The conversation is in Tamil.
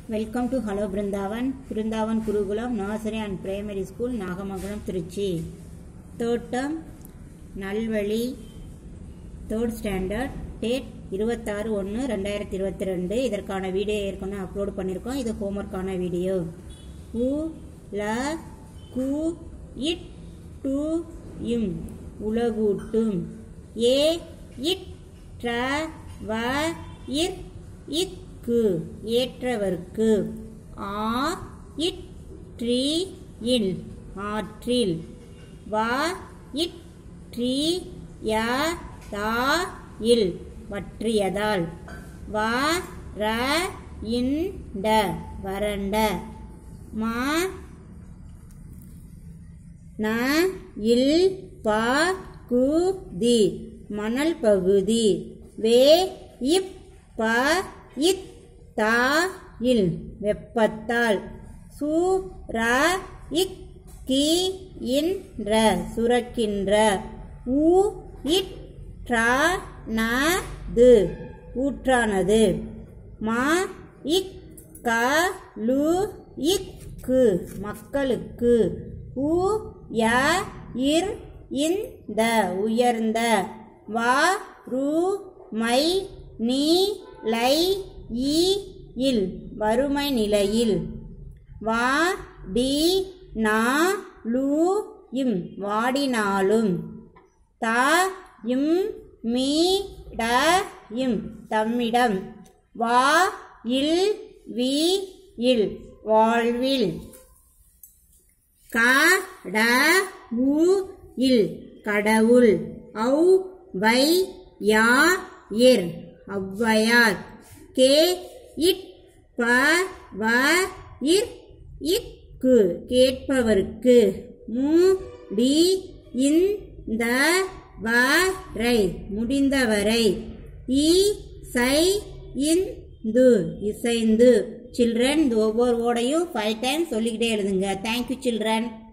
welcome to hello Brindavan Brindavan Gurukulam nursery and primary school Nagamangalam Trichy third term நல்வழி தேர்ட் ஸ்டாண்டர்ட் டேட் இருபத்தாறு ஒன்று ரெண்டாயிரத்தி இருபத்தி ரெண்டு இதற்கான வீடியோ ஏற்கனவே அப்லோட் பண்ணியிருக்கோம் இது ஹோம்ஒர்க்கான வீடியோ உ ல கு இட் டு இம் உலகூட்டும் ஏ இட் ட்ர வ இர் இக்கு ஏற்றவர்க்கு ஆ இட் ட்ரீ இல் ஆற்றில் வா இட் ட்ரீ ய தா இல் வற்றியதால் வா ர இண்ட வறண்ட மா ந இல் பா கு தி மணல் பகுதி வே இப் ப இத் தா இல் வெப்பத்தால் சு ர இக் கி இன்ற சுரக்கின்ற உ இட் ட்ரா ந து ஊற்றானது மா இக் க லு இக்கு மக்களுக்கு உ ய இர் இந்த உயர்ந்த வா ரு மை நீ லை ஈ இல் வறுமை நிலையில் வா டி நா லு இம் வாடினாலும் தா இம் மீ ட இம் தம்மிடம் வா இல் வி இல் வாழ்வில் க ட உ இல் கடவுள் ஔ வை யா இர் ஔவையார் கே இட் ப வ இர் இக்கு கேட்பவர்க்கு மு டி இந்த வரை முடிந்தவரை இ சை இந்து இசைந்து சில்ட்ரன் இந்த ஒவ்வொரு ஓடையும் ஃபைவ் டைம் சொல்லிக்கிட்டே எழுதுங்க தேங்க்யூ சில்ட்ரன்